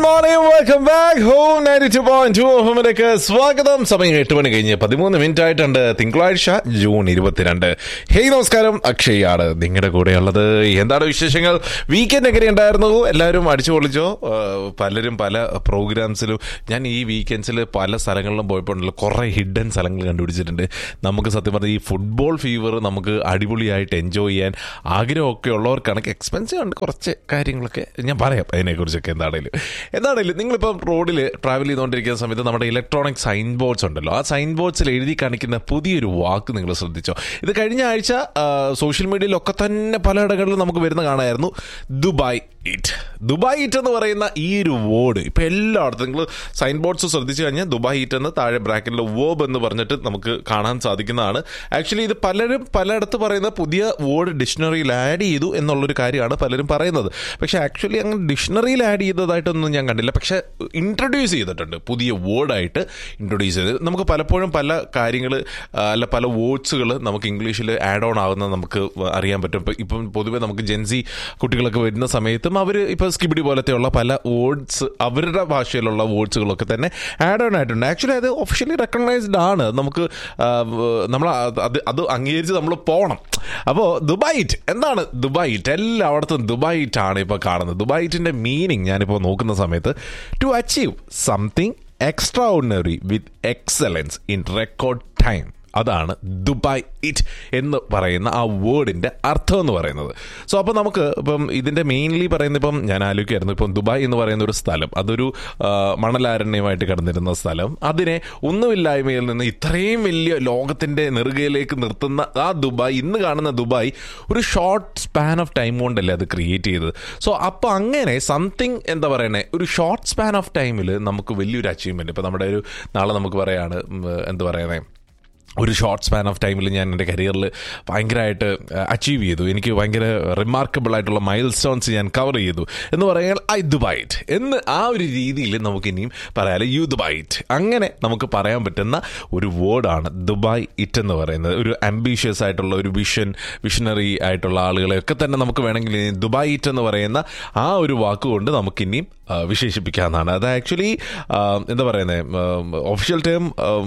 Good morning welcome back home ninety two point two ഹോമിലേക്ക് സ്വാഗതം സമയം എട്ട് മണി കഴിഞ്ഞ് പതിമൂന്ന് മിനിറ്റ് ആയിട്ടുണ്ട് തിങ്കളാഴ്ച ജൂൺ ഇരുപത്തിരണ്ട് ഹേയ് നമസ്കാരം അക്ഷയാണ് നിങ്ങളുടെ കൂടെയുള്ളത് എന്താണ് വിശേഷങ്ങൾ വീക്കെൻഡ് എങ്ങനെ ഉണ്ടായിരുന്നു എല്ലാവരും അടിച്ചു പൊളിച്ചോ ആ, പലരും പല പ്രോഗ്രാംസിലും ഞാൻ ഈ വീക്കെൻഡ്സിൽ പല സ്ഥലങ്ങളിലും പോയപ്പോഴല്ലോ കുറേ ഹിഡൻ സ്ഥലങ്ങൾ കണ്ടുപിടിച്ചിട്ടുണ്ട് നമുക്ക് സത്യം പറഞ്ഞാൽ ഈ ഫുട്ബോൾ ഫീവർ നമുക്ക് അടിപൊളിയായിട്ട് എൻജോയ് ചെയ്യാൻ ആഗ്രഹമൊക്കെ ഉള്ളവർക്കാണെങ്കിൽ എക്സ്പെൻസീവ് ആണ് കുറച്ച് കാര്യങ്ങളൊക്കെ ഞാൻ പറയാം അതിനെക്കുറിച്ചൊക്കെ എന്താണേലും എന്താണേലും നിങ്ങളിപ്പം റോഡിൽ ട്രാവൽ ചെയ്തുകൊണ്ടിരിക്കുന്ന സമയത്ത് നമ്മുടെ ഇലക്ട്രോണിക് സൈൻ ബോർഡ്സ് ഉണ്ടല്ലോ ആ സൈൻ ബോർഡ്സിൽ എഴുതി കാണിക്കുന്ന പുതിയൊരു വാക്ക് നിങ്ങൾ ശ്രദ്ധിച്ചോ ഇത് കഴിഞ്ഞ ആഴ്ച ആ, സോഷ്യൽ മീഡിയയിലൊക്കെ തന്നെ പലയിടങ്ങളിലും നമുക്ക് വരുന്ന കാണായിരുന്നു ദുബായ് ഇറ്റ് ദുബായ് ഇറ്റ് എന്ന് പറയുന്ന ഈ ഒരു വേർഡ് ഇപ്പം എല്ലായിടത്തും നിങ്ങൾ സൈൻ ബോർഡ്സ് ശ്രദ്ധിച്ചു കഴിഞ്ഞാൽ ദുബായ് ഇറ്റ് എന്ന് താഴെ ബ്രാക്കറ്റിൽ വേർബ് എന്ന് പറഞ്ഞിട്ട് നമുക്ക് കാണാൻ സാധിക്കുന്നതാണ് ആക്ച്വലി ഇത് പലരും പലയിടത്ത് പറയുന്ന പുതിയ വേർഡ് ഡിക്ഷണറിയിൽ ആഡ് ചെയ്തു എന്നുള്ളൊരു കാര്യമാണ് പലരും പറയുന്നത് പക്ഷേ ആക്ച്വലി അങ്ങനെ ഡിക്ഷണറിയിൽ ആഡ് ചെയ്തതായിട്ടൊന്നും ഞാൻ കണ്ടില്ല പക്ഷേ ഇൻട്രൊഡ്യൂസ് ചെയ്തിട്ടുണ്ട് പുതിയ വേർഡായിട്ട് ഇൻട്രൊഡ്യൂസ് ചെയ്ത് നമുക്ക് പലപ്പോഴും പല കാര്യങ്ങൾ അല്ല പല വേർഡ്സുകൾ നമുക്ക് ഇംഗ്ലീഷിൽ ആഡ് ഓൺ ആകുന്നത് നമുക്ക് അറിയാൻ പറ്റും ഇപ്പം ഇപ്പം പൊതുവെ നമുക്ക് ജെൻസി കുട്ടികളൊക്കെ വരുന്ന സമയത്തും അവർ ഇപ്പോൾ സ്കിബിഡി പോലത്തെയുള്ള പല വേർഡ്സ് അവരുടെ ഭാഷയിലുള്ള വേർഡ്സുകളൊക്കെ തന്നെ ആഡ് ഓൺ ആയിട്ടുണ്ട് ആക്ച്വലി അത് ഒഫീഷ്യലി റെക്കഗ്നൈസ്ഡ് ആണ് നമുക്ക് ആ, വ- നമ്മൾ അത് അത് അംഗീകരിച്ച് നമ്മൾ പോകണം അപ്പോൾ ദുബായിറ്റ് എന്താണ് ദുബായിറ്റ് എല്ലായിടത്തും ദുബായിറ്റ് ആണ് ഇപ്പോൾ കാണുന്നത് ദുബായിറ്റിൻ്റെ മീനിങ് ഞാനിപ്പോൾ നോക്കുന്ന സമയത്ത് to achieve something extraordinary with excellence in record time അതാണ് ദുബായ് ഇറ്റ് എന്ന് പറയുന്ന ആ വേർഡിൻ്റെ അർത്ഥം എന്ന് പറയുന്നത് സോ അപ്പോൾ നമുക്ക് ഇപ്പം ഇതിൻ്റെ മെയിൻലി പറയുന്ന ഇപ്പം ഞാൻ ആലോചിക്കായിരുന്നു ഇപ്പം ദുബായ് എന്ന് പറയുന്ന ഒരു സ്ഥലം അതൊരു ആ, മണലാരണ്യമായിട്ട് കിടന്നിരുന്ന സ്ഥലം അതിനെ ഒന്നുമില്ലായ്മയിൽ നിന്ന് ഇത്രയും വലിയ ലോകത്തിൻ്റെ നെറുകയിലേക്ക് നിർത്തുന്ന ആ ദുബായ് ഇന്ന് കാണുന്ന ദുബായ് ഒരു ഷോർട്ട് സ്പാൻ ഓഫ് ടൈം കൊണ്ടല്ലേ അത് ക്രിയേറ്റ് ചെയ്തത് സോ അപ്പോൾ അങ്ങനെ സംതിങ് എന്താ പറയണേ ഒരു ഷോർട്ട് സ്പാൻ ഓഫ് ടൈമിൽ നമുക്ക് വലിയൊരു അച്ചീവ്മെൻറ്റ് ഇപ്പോൾ നമ്മുടെ ഒരു നാളെ നമുക്ക് പറയാണ് ഉം, എന്താ പറയുന്നത് ഒരു ഷോർട്ട് സ്പാൻ ഓഫ് ടൈമിൽ ഞാൻ എൻ്റെ കരിയറിൽ ഭയങ്കരമായിട്ട് അച്ചീവ് ചെയ്തു എനിക്ക് ഭയങ്കര റിമാർക്കബിൾ ആയിട്ടുള്ള മൈൽ സ്റ്റോൺസ് ഞാൻ കവർ ചെയ്തു എന്ന് പറഞ്ഞാൽ ഐ ദുബൈറ്റ് എന്ന് ആ ഒരു രീതിയിൽ നമുക്ക് ഇനിയും പറയാം യു ദുബൈറ്റ് അങ്ങനെ നമുക്ക് പറയാൻ പറ്റുന്ന ഒരു വേർഡാണ് ദുബായ് ഇറ്റ് എന്ന് പറയുന്നത് ഒരു അംബീഷ്യസ് ആയിട്ടുള്ള ഒരു വിഷൻ വിഷണറി ആയിട്ടുള്ള ആളുകളെയൊക്കെ തന്നെ നമുക്ക് വേണമെങ്കിൽ ഇനി ദുബായ് ഇറ്റ് എന്ന് പറയുന്ന ആ ഒരു വാക്കുകൊണ്ട് നമുക്കിനിയും ആ, വിശേഷിപ്പിക്കാവുന്നതാണ് അത് ആക്ച്വലി എന്താ പറയുന്നത് ഒഫീഷ്യൽ ടേം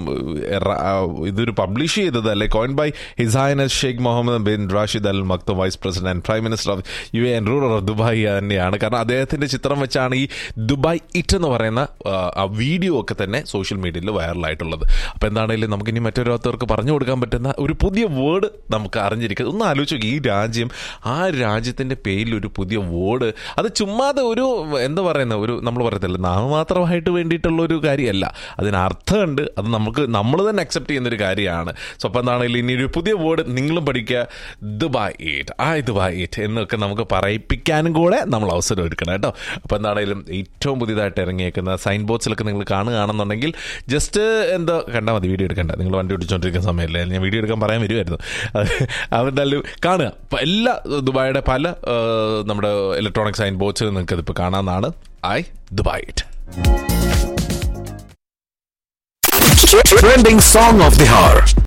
ഇതൊരു പബ്ലിഷ് ചെയ്തത് അല്ലെ coin by his highness Sheikh Mohammed bin Rashid Al Maktoum vice president prime minister of U A and ruler of Dubai തന്നെയാണ് കാരണം അദ്ദേഹത്തിന്റെ ചിത്രം വെച്ചാണ് ഈ ദുബായ് ഇറ്റ് എന്ന് പറയുന്ന ആ, ആ വീഡിയോ ഒക്കെ തന്നെ സോഷ്യൽ മീഡിയയിൽ വൈറലായിട്ടുള്ളത് അപ്പോൾ എന്താണെങ്കിലും നമുക്ക് ഇനി മറ്റൊരാത്തവർക്ക് പറഞ്ഞു കൊടുക്കാൻ പറ്റുന്ന ഒരു പുതിയ വേർഡ് നമുക്ക് അറിഞ്ഞിരിക്കുന്നത് ഒന്ന് ആലോചിച്ച് നോക്ക് ഈ രാജ്യം ആ രാജ്യത്തിന്റെ പേരിൽ ഒരു പുതിയ വേർഡ് അത് ചുമ്മാതെ ഒരു എന്താ പറയുന്ന ഒരു നമ്മൾ പറയത്തില്ല നാമമാത്രമായിട്ട് വേണ്ടിയിട്ടുള്ള ഒരു കാര്യമല്ല അതിന് അർത്ഥമുണ്ട് അത് നമുക്ക് നമ്മൾ തന്നെ അക്സെപ്റ്റ് ചെയ്യുന്ന ഒരു കാര്യമാണ് സോ അപ്പോൾ എന്താണെങ്കിലും ഇനി ഒരു പുതിയ വേർഡ് നിങ്ങളും പഠിക്കുക ദുബായ് ഇറ്റ് ആ ദുബായ് ഇറ്റ് എന്നൊക്കെ നമുക്ക് പറയിപ്പിക്കാനും കൂടെ നമ്മൾ അവസരം ഒരുക്കണം കേട്ടോ അപ്പോൾ എന്താണെങ്കിലും ഏറ്റവും പുതിയതായിട്ട് ഇറങ്ങിയേക്കുന്ന സൈൻ ബോർഡ്സിലൊക്കെ നിങ്ങൾ കാണുകയാണെന്നുണ്ടെങ്കിൽ ജസ്റ്റ് എന്തോ കണ്ടാൽ മതി വീഡിയോ എടുക്കണ്ട നിങ്ങൾ വണ്ടി ഓടിച്ചുകൊണ്ടിരിക്കുന്ന സമയമല്ലേ ഞാൻ വീഡിയോ എടുക്കാൻ പറയാൻ വരുമായിരുന്നു അവരുടെ കാണുക അപ്പോൾ എല്ലാ ദുബായിയുടെ പല ആ, നമ്മുടെ ഇലക്ട്രോണിക് സൈൻ ബോർഡ്സിൽ നിങ്ങൾക്ക് അതിപ്പോൾ കാണാമെന്നാണ് I Dubai it Trending song of the hour.